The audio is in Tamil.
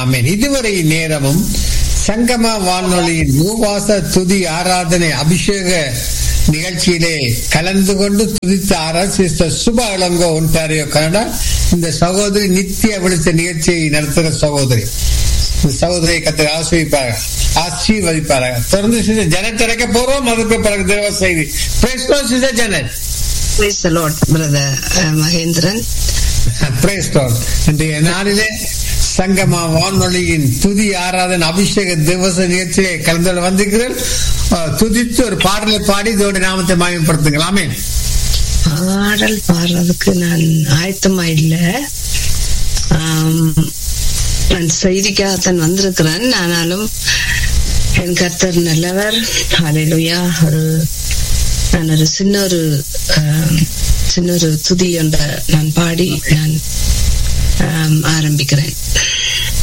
ஆமென் இதுவரை நேரமும் சங்கம வானொலியின் மூவாச துதி ஆராதனை அபிஷேக நிகழ்ச்சியிலே கலந்து கொண்டு துதித்த ஆராய் சிஸ்டர் சுப இளங்கோ ஒன்டாரியோ கனடா இந்த சகோதரி நித்திய விழித்த நிகழ்ச்சியை நடத்துகிற சகோதரி இந்த சகோதரியை கத்திர ஆசிரிப்பாங்க ஆசீர்வதிப்பார்கள் தொடர்ந்து சிஸ்டர் ஜனத் திறக்க போறோம் அதுக்கு பிறகு தேவ செய்தி sister Janath Praise the Lord, brother uh, Mahendran Praise God. இன்றைய நாளிலே சங்கமா வானொலியின் துதி ஆராதன் அபிஷேக திவச நிகழ்ச்சியை கலந்து வந்திருக்கிறேன் அஹ், துதித்து ஒரு பாடலை பாடி இதோட நாமத்தை மாயப்படுத்துங்களாமே பாடல் பாடுறதுக்கு நான் ஆயத்தமா இல்ல ஆம், நான் செய்திக்காகத்தான் வந்திருக்கிறேன் ஆனாலும் என் கர்த்தர் நல்லவர் ஹalleluya ஒரு நான் ஒரு சின்ன ஒரு ஆம், சின்ன ஒரு துதி ஒன்ற நான் பாடி நான் ஆம், ஆரம்பிக்கிறேன்